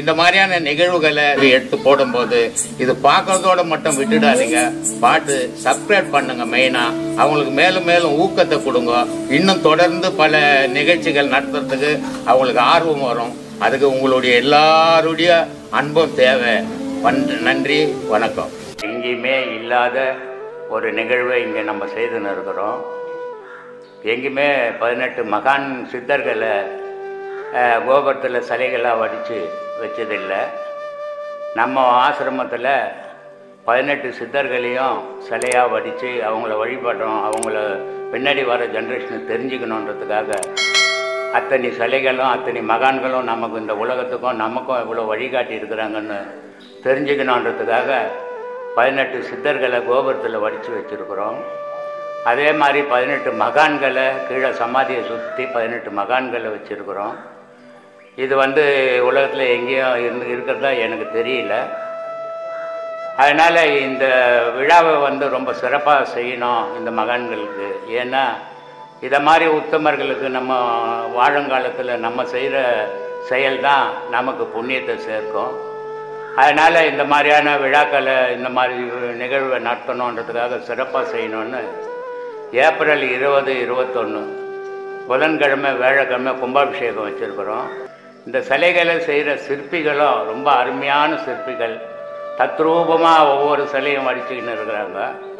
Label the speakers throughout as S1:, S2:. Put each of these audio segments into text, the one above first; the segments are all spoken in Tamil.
S1: இந்த மாதிரியான நிகழ்வுகளை எடுத்து போடும்போது இது பார்க்கறதோட மட்டும் விட்டுடாதீங்க பாட்டு சப்ஸ்கிரைப் பண்ணுங்க மெயினா அவங்களுக்கு மேலும் மேலும் ஊக்கத்தை கொடுங்க இன்னும் தொடர்ந்து பல நிகழ்ச்சிகள் நடத்துறதுக்கு அவங்களுக்கு ஆர்வம் வரும் அதுக்கு உங்களுடைய எல்லாருடைய அன்பும் தேவை வன்- நன்றி வணக்கம் எங்கேயுமே இல்லாத ஒரு நிகழ்வை இங்கே நம்ம செய்துன்னு இருக்கிறோம் எங்கேயுமே பதினெட்டு மகான் சித்தர்களை அஹ், கோபுரத்தில் சிலைகளாக வடித்து வச்சதில்லை நம்ம ஆசிரமத்தில் பதினெட்டு சித்தர்களையும் சிலையாக வடித்து அவங்கள வழிபடுறோம் அவங்கள பின்னாடி வர ஜென்ரேஷனுக்கு தெரிஞ்சுக்கணுன்றதுக்காக அத்தனை சிலைகளும் அத்தனை மகான்களும் நமக்கு இந்த உலகத்துக்கும் நமக்கும் எவ்வளோ வழிகாட்டி இருக்கிறாங்கன்னு தெரிஞ்சுக்கணுன்றதுக்காக பதினெட்டு சித்தர்களை கோபுரத்தில் வடித்து வச்சுருக்குறோம் அதே மாதிரி பதினெட்டு மகான்களை கீழே சமாதியை சுற்றி பதினெட்டு மகான்களை வச்சுருக்குறோம் இது வந்து உலகத்தில் எங்கேயும் இருந்து இருக்கிறதா எனக்கு தெரியல அதனால் இந்த விழாவை வந்து ரொம்ப சிறப்பாக செய்யணும் இந்த மகான்களுக்கு ஏன்னா இதை மாதிரி உத்தமர்களுக்கு நம்ம வாழுங்காலத்தில் நம்ம செய்கிற செயல் தான் நமக்கு புண்ணியத்தை சேர்க்கும் அதனால் இந்த மாதிரியான விழாக்களை இந்த மாதிரி நிகழ்வை நடத்தணுன்றதுக்காக சிறப்பாக செய்யணும்னு ஏப்ரல் இருபது இருபத்தொன்று புதன்கிழமை வேழக்கிழமை கும்பாபிஷேகம் வச்சுருக்கிறோம் இந்த சிலைகளை செய்கிற சிற்பிகளும் ரொம்ப அருமையான சிற்பிகள் தத்ரூபமாக ஒவ்வொரு சிலையும் வடிச்சுக்கின்னு இருக்கிறாங்க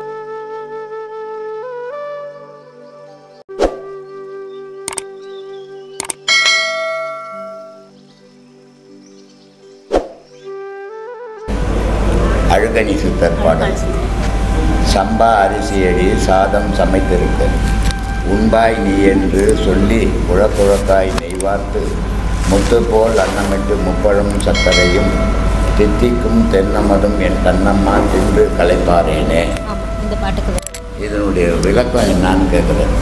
S2: அழுகணி சித்தர் பாடல் சம்பா அரிசியடி சாதம் சமைத்திருக்க உண்பாய் நீ என்று சொல்லி குழக்குழக்காய் நெய்வார்த்து முத்து போல் அன்னமிட்டு முப்பழம் சர்க்கரையும் தித்திக்கும் தென்னமதும் என் கண்ணம்மா தின்று களைப்பாரேனே
S3: ஆமாம் இந்த பாட்டுக்கு தான்.
S2: இதனுடைய விளக்கம் என்னன்னு கேட்குறேன்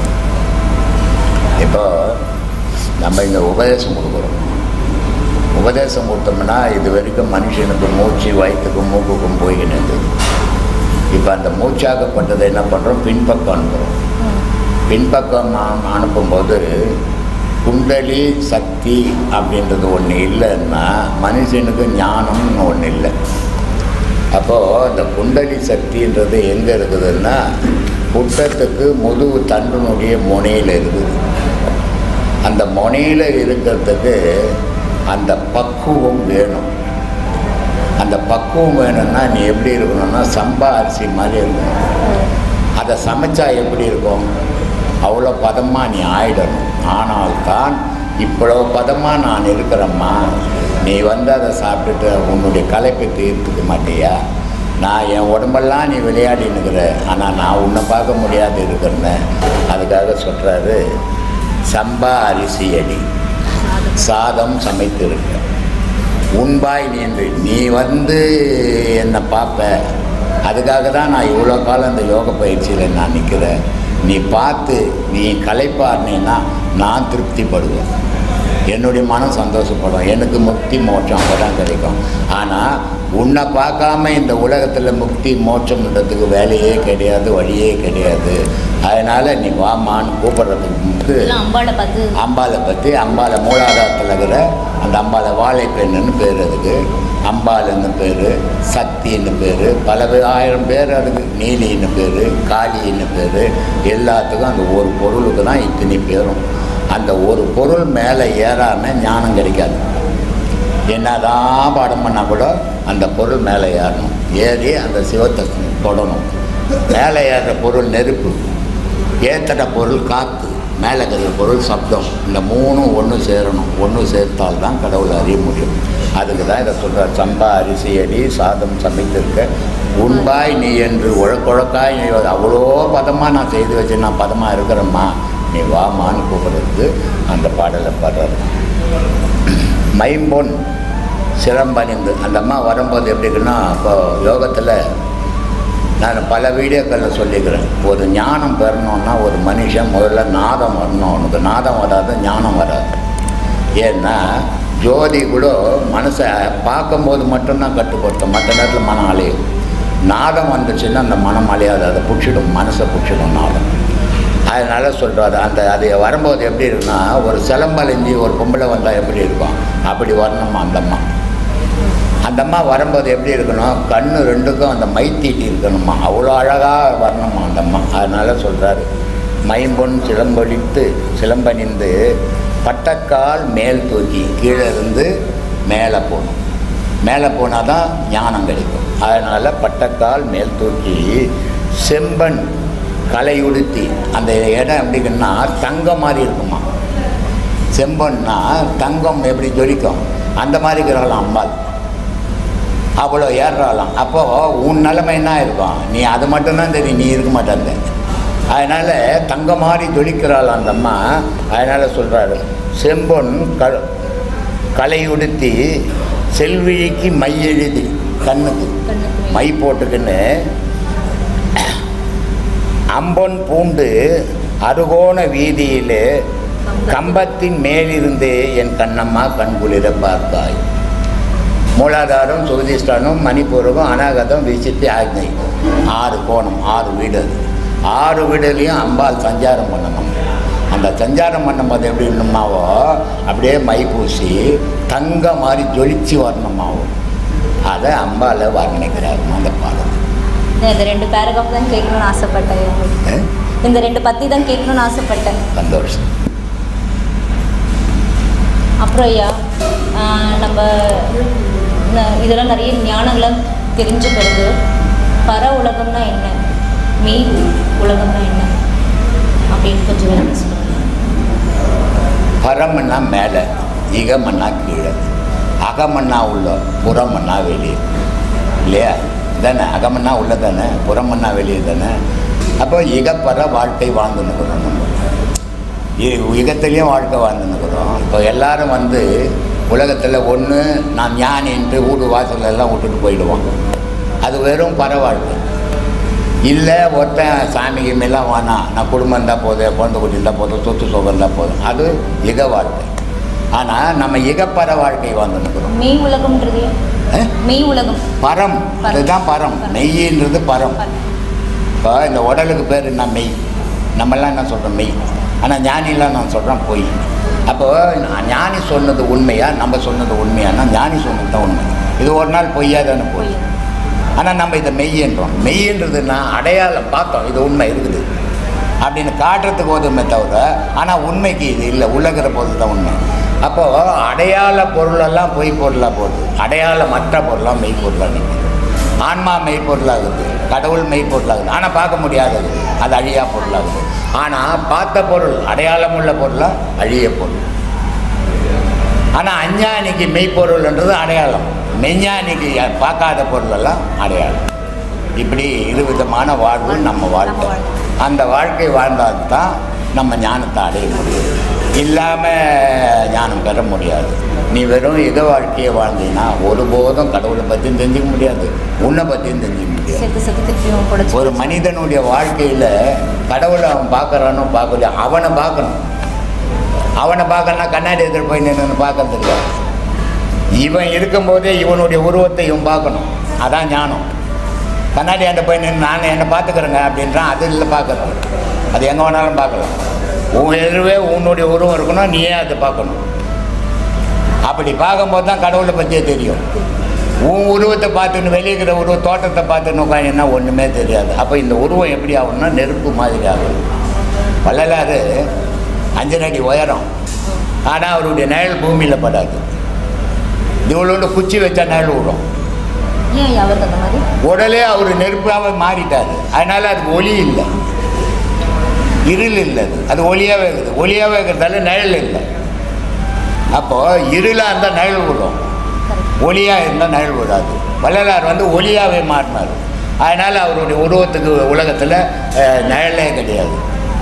S2: இப்போ நம்ம இந்த உபதேசம் கொடுக்குறோம் உபதேசம் கொடுத்தோம்னா இது வரைக்கும் மனுஷனுக்கு மூச்சு வயிற்றுக்கும் மூக்குக்கும் போய்கினது இப்போ அந்த மூச்சாக்கப்பட்டதை என்ன பண்ணுறோம் பின்பக்கம் அனுப்புகிறோம் பின்பக்கம் நாம் அனுப்பும்போது குண்டலி சக்தி அப்படின்றது ஒன்று இல்லைன்னா மனுஷனுக்கு ஞானம்னு ஒன்று இல்லை அப்போது அந்த குண்டலி சக்தின்றது எங்கே இருக்குதுன்னா புட்டத்துக்கு முதுகு தண்டினுடைய முனையில் இருக்குது அந்த முனையில் இருக்கிறதுக்கு அந்த பக்குவம் வேணும் அந்த பக்குவம் வேணும்னா நீ எப்படி இருக்கணும்னா சம்பா அரிசி மாதிரி இருக்கணும் அதை சமைச்சா எப்படி இருக்கும் அவ்வளோ பதமாக நீ ஆயிடணும் ஆனால்தான் இவ்வளோ பதமாக நான் இருக்கிறேம்மா நீ வந்து அதை சாப்பிட்டுட்டு உன்னுடைய களைப்பை தீர்த்துக்க மாட்டியா நான் என் உடம்பெல்லாம் நீ விளையாடின்னு இருக்கிற ஆனால் நான் உன்னை பார்க்க முடியாது இருக்கிறேன் அதுக்காக சொல்கிறாரு சம்பா அரிசி அடி சாதம் சமைத்திருக்க உண்பாய் நீ என்று நீ வந்து என்னை பார்ப்ப அதுக்காக தான் நான் இவ்வளோ காலம் இந்த யோக பயிற்சியில் நான் நிற்கிறேன் நீ பார்த்து நீ களைப்பாருனேன்னா நான் திருப்திப்படுவேன் என்னுடைய மனம் சந்தோஷப்படும் எனக்கு முக்தி மோட்சம் அப்போ தான் கிடைக்கும் ஆனால் உன்னை பார்க்காம இந்த உலகத்தில் முக்தி மோட்சம்ன்றதுக்கு வேலையே கிடையாது வழியே கிடையாது அதனால் நீ வாமான்னு கூப்பிட்றதுக்கு முன்பு
S3: எல்லாம் அம்பாளை பார்த்து
S2: அம்பாளை பற்றி அம்பாளை மூலாதாரத்தில் இருக்கிற அந்த அம்பாளை வாழைப்பெண்ணுன்னு பேர் அதுக்கு அம்பாளுன்னு பேர் சக்தின்னு பேர் பல வே- ஆயிரம் பேர் அதுக்கு நீலின்னு பேர் காளின்னு பேர் எல்லாத்துக்கும் அந்த ஒரு பொருளுக்கு தான் இத்தனை பேரும் அந்த ஒரு பொருள் மேலே ஏறாம ஞானம் கிடைக்காது என்னதான் பாடம் பண்ணால் கூட அந்த பொருள் மேலே ஏறணும் ஏறி அந்த சிவத்தை தொடணும் மேலே ஏறுற பொருள் நெருப்பு ஏத்தட பொருள் காற்று மேலே இருக்கிற பொருள் சப்தம் இந்த மூணும் ஒன்று சேரணும் ஒன்று சேர்த்தால் தான் கடவுளை அறிய முடியும் அதுக்கு தான் இதை சொல்கிறார் சம்பா அரிசி அடி சாதம் சமைத்திருக்க உண்பாய் நீ என்று உழக்குழக்காய் நீ அவ்வளோ பதமாக நான் செய்து வச்சு நான் பதமாக இருக்கிறேம்மா நீ வாமான்னு கூப்பிடுறதுக்கு அந்த பாடலை பாடுறாரு மைம்பொன் சிலம்பணிந்து அந்த அம்மா வரும்போது எப்படி இருக்குன்னா இப்போ யோகத்தில் நான் பல வீடியோக்களில் சொல்லிக்கிறேன் ஒரு ஞானம் பெறணும்னா ஒரு மனுஷன் முதல்ல நாதம் வரணும் அவனுக்கு நாதம் வராது ஞானம் வராது ஏன்னா ஜோதி கூட மனசை பார்க்கும்போது மட்டும்தான் கட்டுப்படுத்தும் மற்ற நேரத்தில் மனம் அலையும் நாதம் வந்துச்சுன்னா அந்த மனம் அலையாது அதை பிடிச்சிடும் மனசை பிடிச்சிடும் நாதம் அதனால சொல்கிறாரு அந்த அது வரும்போது எப்படி இருக்குன்னா ஒரு சிலம்பழிஞ்சி ஒரு பொம்பளை வந்தால் எப்படி இருக்கும் அப்படி வரணுமா அந்த அம்மா அந்த அம்மா வரும்போது எப்படி இருக்கணும் கண்ணு ரெண்டுக்கும் அந்த மை தீட்டி இருக்கணுமா அவ்வளோ அழகாக வரணுமா அந்த அம்மா அதனால சொல்கிறாரு மைம்பொன் சிலம்பொழித்து சிலம்பணிந்து பட்டக்கால் மேல் தூக்கி கீழே இருந்து மேலே போகணும் மேலே போனால் தான் ஞானம் கிடைக்கும் அதனால் பட்டக்கால் மேல் தூக்கி செம்பன் கலை உடுத்தி அந்த இடம் எப்படிங்கன்னா தங்கம் மாதிரி இருக்குமா செம்பன்னா தங்கம் எப்படி ஜொலிக்கும் அந்த மாதிரி இருக்கிறாளாம் அம்பாள் அவ்வளோ ஏறுறாளாம் அப்போது உன் நிலைமை என்ன இருக்கும் நீ அது மட்டும்தான் தெரியும் நீ இருக்க மாட்டாங்க அதனால் தங்க மாதிரி ஜொலிக்கிறாளாம் அந்த அம்மா அதனால் சொல்கிறாரு செம்பொன் க கலையுடுத்தி செல்விழிக்கு மை எழுதி கண்ணுக்கு
S3: கண்ணுக்கு மை.
S2: மை போட்டுக்கின்னு அம்பொன் பூண்டு அருகோண வீதியிலே கம்பத்தின் மேலிருந்து என் கண்ணம்மா கண்குளிர பார்த்தாய் மூலாதாரம் சுகதிஷ்டானம் மணிப்பூரகம் அநாகதம் விசித்தி ஆக்னை ஆறு கோணம் ஆறு வீடு அது ஆறு வீடுலையும் அம்பாள் சஞ்சாரம் பண்ணணும் அந்த சஞ்சாரம் பண்ணும்போது எப்படி இன்னுமாவோ அப்படியே மை பூசி தங்க மாதிரி ஜொலிச்சு வரணுமாவோ அதை அம்பாளை வர்ணிக்கிறார் அந்த பாடல்
S3: நான் இந்த ரெண்டு பேராகிராஃப் தான் கேட்கணும்னு ஆசைப்பட்டேன் உங்களுக்கு.
S2: அஹ்
S3: இந்த ரெண்டு பத்தி தான் கேட்கணும்னு ஆசைப்பட்டேன்
S2: சந்தோஷம்
S3: அப்புறம் ஐயா ஆஹ் நம்ம ந- இதெல்லாம் நிறைய ஞானங்களை தெரிஞ்சுக்கிறது பர உலகம்னா என்ன மெய் உலகம்னா என்ன அப்படின்னு கொஞ்சம் விளக்கி சொல்லுங்க
S2: பரமன்னா மேலே இகமன்னா கீழே அகமன்னா உள்ள புறமன்னா வெளியே இல்லையா தானே அகமன்னா உள்ள தானே புறமன்னா வெளியே தானே அப்போ இகப்பற வாழ்க்கை வாழ்ந்துன்னுக்குறோம் நம்ம இ- யுகத்திலையும் வாழ்க்கை வாழ்ந்துன்னுக்குறோம் இப்போ எல்லாரும் வந்து உலகத்தில் ஒன்று நான் ஞானின்ட்டு வீடு வாசல்ல எல்லாம் விட்டுட்டு போயிடுவான் அது வெறும் பர வாழ்க்கை இல்லை ஒருத்தன் சாமிக்கு மேலாம் வேணாம் நான் குடும்பம் இருந்தால் போதும் குழந்தை குட்டி இருந்தால் போதும் சொத்து சுகம் இருந்தால் போதும் அது இக வாழ்க்கை ஆனால் நம்ம இகப்பர வாழ்க்கை வாழ்ந்துன்னுக்குறோம்
S3: மெய் உலகம்ன்றது
S2: அஹ்?
S3: மெய் உலகம்
S2: பரம் அதுதான் பரம் மெய்யின்றது பரம் இப்போ இந்த உடலுக்கு பேர் என்ன மெய் நம்மெல்லாம் என்ன சொல்கிறோம் மெய் ஆனால் ஞானிலாம் நான் சொல்கிறேன் பொய் அப்போ ஞானி சொன்னது உண்மையா நம்ம சொன்னது உண்மையானா ஞானி சொன்னது தான் உண்மை இது ஒரு நாள் பொய்யா தானே போய் ஆனால் நம்ம இதை மெய்யன்றோம் மெய்யன்றதுன்னா அடையாளம் பார்த்தோம் இது உண்மை இருக்குது அப்படின்னு காட்டுறதுக்கு போதுமே தவிர ஆனால் உண்மைக்கு இது இல்லை உள்ளகிற பொருள் தான் உண்மை அப்போது அடையாள பொருளெல்லாம் பொய் பொருளாக போகுது அடையாளமற்ற பொருளாக மெய் பொருளாக நிற்குது ஆன்மா மெய் பொருளாகுது கடவுள் மெய் பொருளாகுது ஆனால் பார்க்க முடியாதது அது அழியா பொருளாகுது ஆனால் பார்த்த பொருள் அடையாளம் உள்ள பொருளாக அழிய பொருள் ஆனால் அஞ்ஞானிக்கு மெய்ப்பொருள்ன்றது அடையாளம் மெஞ்ஞானிக்கு ய- பார்க்காத பொருளெல்லாம் அடையாளம் இப்படி இரு விதமான வாழ்வு நம்ம வாழ்க்கை அந்த வாழ்க்கை வாழ்ந்தால் தான் நம்ம ஞானத்தை அடைய முடியும் இல்லாமல் ஞானம் பெற முடியாது நீ வெறும் இக வாழ்க்கையை வாழ்ந்தீங்கன்னா ஒருபோதும் கடவுளை பற்றியும் தெரிஞ்சுக்க முடியாது உன்னை பற்றியும் தெரிஞ்சுக்க முடியாது
S3: செத்து செத்து திருப்பியும் புடைச்சு
S2: ஒரு மனிதனுடைய வாழ்க்கையில் கடவுளை அவன் பார்க்குறானோ பார்க்கலையோ அவனை பார்க்கணும் அவனை பார்க்கலனா கண்ணாடி எடுத்துட்டு போய் நின்று பார்க்கறது இல்லை இவன் இருக்கும்போதே இவனுடைய உருவத்தை இவன் பார்க்கணும் அதான் ஞானம் கண்ணாடி ஆண்ட போய் நின்று நான் என்னை பார்த்துக்கிறேங்க அப்படின்றான் அது இல்லை பார்க்கறது அது எங்கே வேணாலும் பார்க்கலாம் உன் எதிர்வே உன்னுடைய உருவம் இருக்கணும் நீயே அதை பார்க்கணும் அப்படி பார்க்கும்போது தான் கடவுளை பற்றியே தெரியும் உன் உருவத்தை பார்த்துன்னு வெளியே இருக்கிற உருவ தோட்டத்தை பார்த்துன்னு உட்காந்துன்னா ஒன்றுமே தெரியாது அப்போ இந்த உருவம் எப்படி ஆகும்னா நெருப்பு மாதிரி ஆகும் வள்ளலாறு அஞ்சரை அடி உயரம் ஆனால் அவருடைய நிழல் பூமியில் படாது இவ்வளோண்டு குச்சி வச்சா நிழல் விடும்
S3: ஏன் ஐயா அவருக்கு அந்த மாதிரி
S2: உடலே அவர் நெருப்பாக மாறிட்டார் அதனால் அதுக்கு ஒளி இல்லை இருள் இல்லை அது அது ஒளியாகவே இருக்குது ஒளியாகவே இருக்கிறதால நிழல் இல்லை அப்போது இருளாக இருந்தால் நிழல் விடும் ஒளியாக இருந்தால் நிழல் விடாது வள்ளலார் வந்து ஒளியாகவே மாறினார் அதனால் அவருடைய உருவத்துக்கு உலகத்தில் அஹ், நிழலே கிடையாது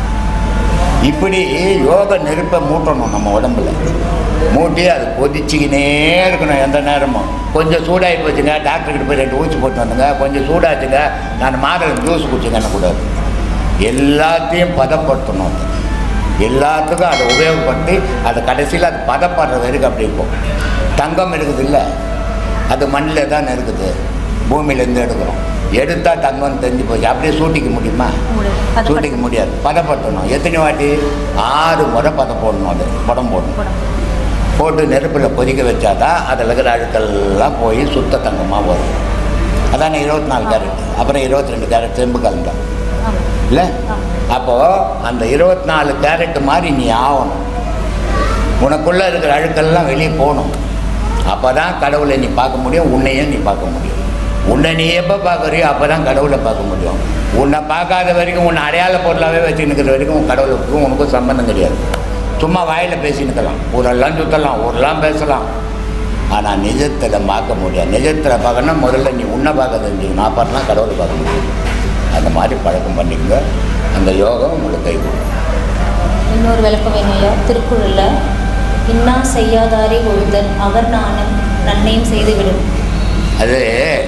S2: இப்படி யோக நெருப்பை மூட்டணும் நம்ம உடம்புல மூட்டி அது கொதிச்சுக்கினே இருக்கணும் எந்த நேரமும் கொஞ்சம் சூடாகி போச்சுங்க டாக்டர்கிட்ட போய் ரெண்டு ஊசி போட்டு வந்துங்க கொஞ்சம் சூடாச்சுங்க நான் மாதுளை ஜூஸ் குடிச்சுங்க கூடாது எல்லாத்தையும் பதப்படுத்தணும் அது. எல்லாத்துக்கும் அதை உபயோகப்படுத்தி அதை கடைசியில் அது பதப்படுற வரைக்கும் அப்படி இருக்கும் தங்கம் இருக்குது இல்லை அது மண்ணில் தான் இருக்குது பூமியிலேருந்து எடுக்கிறோம் எடுத்தால் தங்கம் தெரிஞ்சு போச்சு அப்படியே சூட்டிக்க முடியுமா
S3: முடியாது. பதப்படுத்த-
S2: சூட்டிக்க முடியாது பதப்படுத்தணும் எத்தனை வாட்டி ஆறு முறை பதம் போடணும் அது படம் போடணும்
S3: போடணும்.
S2: போட்டு நெருப்பில் கொதிக்க வச்சாதான் அதில் இருக்கிற அழுக்கெல்லாம் போய் சுத்த தங்கமாக வரும் அதானே இருபத்தி நாலு கேரட் அப்புறம் இருபத்தி ரெண்டு கேரட் செம்பு கலந்தான்
S3: ஆமாம்
S2: இல்லை அப்போது அந்த இருபத்தி நாலு கேரட் மாதிரி நீ ஆகணும் உனக்குள்ளே இருக்கிற அழுக்கெல்லாம் வெளியே போகணும் அப்போ தான் கடவுளை நீ பார்க்க முடியும் உன்னையும் நீ பார்க்க முடியும் உன்னை நீ எப்போ பார்க்குறியோ அப்போ தான் கடவுளை பார்க்க முடியும் உன்னை பார்க்காத வரைக்கும் உன்னை அடையாள பொருளாகவே வச்சுன்னுக்கிற வரைக்கும் உன் கடவுளுக்கும் உனக்கும் சம்பந்தம் கிடையாது சும்மா வாயில் பேசினுக்கலாம் ஊரெல்லாம் சுற்றலாம் ஊரெல்லாம் பேசலாம் ஆனால் நிஜத்தில் பார்க்க முடியாது நிஜத்தில் பார்க்கணும் முதல்ல நீ உன்னை பார்க்க தெரிஞ்சுக்கணும் அப்புறம் தான் கடவுளை பார்க்க முடியும் அந்த மாதிரி பழக்கம் பண்ணிக்கங்க அந்த யோகம் உங்களுக்கு கை கொடுக்கும்
S3: இன்னொரு விளக்கம் வேணும் ஐயா திருக்குறளில் இன்னா செய்யாதாரே ஒருத்தன் அவர் நானும் நன்மையும் செய்துவிடும்
S2: அது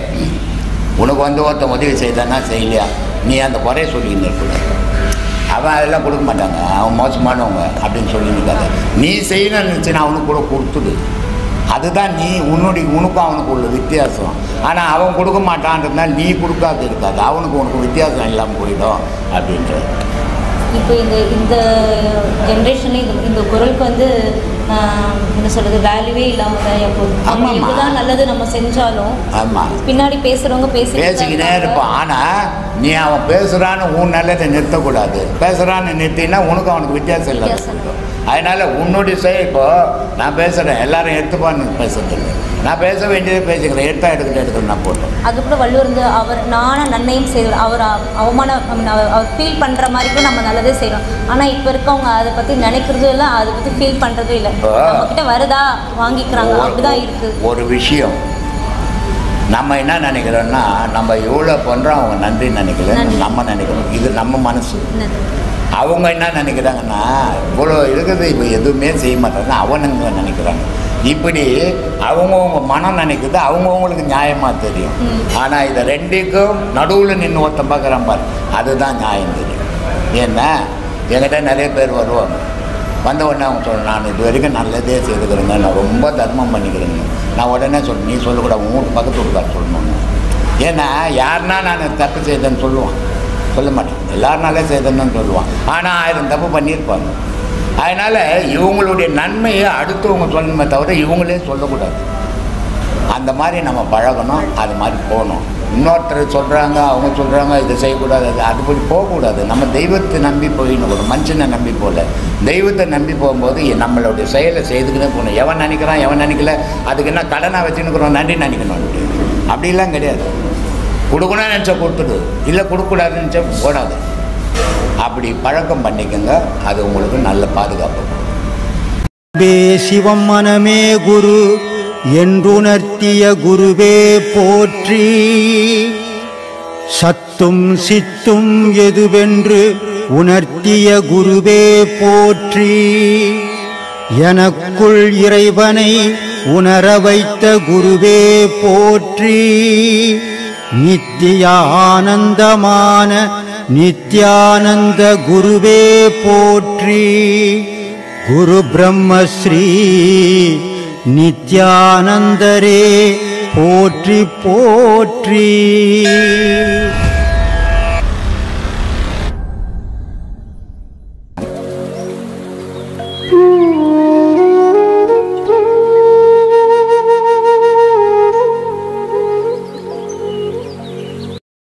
S2: உனக்கு வந்து ஒருத்தன் உதவி செய்தானா செய்யலையா நீ அந்த குறைய சொல்லின்னு இருக்கக்கூடாது அவன் அதெல்லாம் கொடுக்க மாட்டாங்க அவன் மோசமானவங்க அப்படின்னு சொல்லி நிற்காத நீ செய்யணும்னு நினச்சினா அவனுக்கு கூட கொடுத்துடு அதுதான் நீ உன்னுடைய உனக்கும் அவனுக்கு உள்ள வித்தியாசம் ஆனால் அவன் கொடுக்க மாட்டான்றதுனால நீ கொடுக்காது இருக்காது அவனுக்கு உனக்கு வித்தியாசம் இல்லாமல் போயிடும் அப்படின்றது
S3: இப்போ இந்த இந்த ஜென்ரேஷன்ல இந்த இந்த குரலுக்கு வந்து ஆஹ், என்ன சொல்றது வேல்யூவே இல்லாமல் தான் ஐயா போகுது நம்ம
S2: ஆமாம்மா.
S3: எவ்வளோதான் நல்லது நம்ம செஞ்சாலும்
S2: ஆமாம்
S3: பின்னாடி பேசுறவங்க பேசி
S2: பேசிக்கினே இருப்பான் ஆனால் நீ அவன் பேசுகிறான்னு உன் நல்லதை நிறுத்தக்கூடாது பேசுகிறான்னு நிறுத்தினா உனக்கு அவனுக்கு வித்தியாசம் இல்லை
S3: வித்தியாசம் இல்லை.
S2: அதனால் உன்னுடைய செயல் இப்போ நான் பேசுகிறேன் எல்லாரும் எடுத்துப்பான்னு பேசுறதில்லை நான் பேச வேண்டியதை பேசிக்கிறேன் எடுத்தா எடுக்கிட்டு எடுக்கணும் நான் போட்டோம்
S3: அது கூட வள்ளுவர் வந்து அவர் நான நன்மையும் செய்து அவர் அ- அவமானம் I mean, அவர் அவர் ஃபீல் பண்ணுற மாதிரி கூட நம்ம நல்லதே செய்யணும் ஆனால் இப்போ இருக்கவங்க அதை பற்றி நினைக்கிறதும் இல்லை அதை பற்றி ஃபீல் பண்ணுறதும் இல்லை
S2: இப்போ
S3: நம்ம கிட்ட வருதா வாங்கிக்கிறாங்க
S2: ஒரு-
S3: அப்படிதான் இருக்கு
S2: ஒரு விஷயம் நம்ம என்ன நினைக்கிறோம்னா நம்ம எவ்வளோ பண்ணுறோம் அவங்க நன்றி நினைக்கல
S3: நன்றி.
S2: நம்ம நினைக்கிறோம் இது நம்ம மனசு
S3: என்னது?
S2: அவங்க என்ன நினைக்கிறாங்கன்னா இவ்வளோ இருக்குது இப்போ எதுவுமே செய்ய மாட்டாங்க அவனுங்க நினைக்கிறாங்க இப்படி அவங்கவுங்க மனம் நினைக்குது அவங்கவுங்களுக்கு நியாயமாக தெரியும்
S3: ம்.
S2: ஆனால் இதை ரெண்டுக்கும் நடுவில் நின்று ஒருத்தன் பார்க்குறான் பாரு அதுதான் நியாயம் தெரியும் ஏன்னா என்கிட்ட நிறைய பேர் வருவாங்க வந்த உடனே அவங்க சொல்ல நான் இது வரைக்கும் நல்லதே செய்துக்கிறேங்க நான் ரொம்ப தர்மம் பண்ணிக்கிறேங்க நான் உடனே சொல்ல நீ சொல்லக்கூடாது உன் வீட்டு பக்கத்து வீட்டுக்கார சொல்லணும்னு ஏன்னா யாருன்னா நான் தப்பு செய்தேன்னு சொல்லுவான் சொல்ல மாட்டேன் எல்லாருனாலே செய்தேன்னு சொல்லுவான் ஆனால் ஆயிரம் தப்பு பண்ணியிருப்பாங்க அதனால் இவங்களுடைய நன்மையை அடுத்தவங்க சொல்லணுமே தவிர இவங்களே சொல்லக்கூடாது அந்த மாதிரி நம்ம பழகணும் அது மாதிரி போகணும் இன்னொருத்தர் சொல்கிறாங்க அவங்க சொல்கிறாங்க இதை செய்யக்கூடாது அது அதுபடி போகக்கூடாது நம்ம தெய்வத்தை நம்பி போயிடணும் மனுஷனை நம்பி போகல தெய்வத்தை நம்பி போகும்போது நம்மளுடைய செயலை செய்துக்கிட்டே போகணும் எவன் நினைக்கிறான் எவன் நினைக்கல அதுக்கு என்ன கடனாக வச்சுன்னுக்குறோம் நன்றி நினைக்கணும் அப்படிலாம் கிடையாது கொடுக்கணும்னு நினச்சா கொடுத்துடு இல்லை கொடுக்கக்கூடாதுன்னு நினச்சா போடாது அப்படி பழக்கம் பண்ணிக்கோங்க அது உங்களுக்கு நல்ல பாதுகாப்பு கொடுக்கும்.
S4: பே சிவம் மனமே குரு என்றுணர்த்திய குருவே போற்றி சத்தும் சித்தும் எதுவென்று உணர்த்திய குருவே போற்றி எனக்குள் இறைவனை உணர வைத்த குருவே போற்றி நித்திய ஆனந்தமான நித்யானந்த குருவே போற்றி குரு பிரம்மஸ்ரீ நித்யானந்தரே போற்றி போற்றி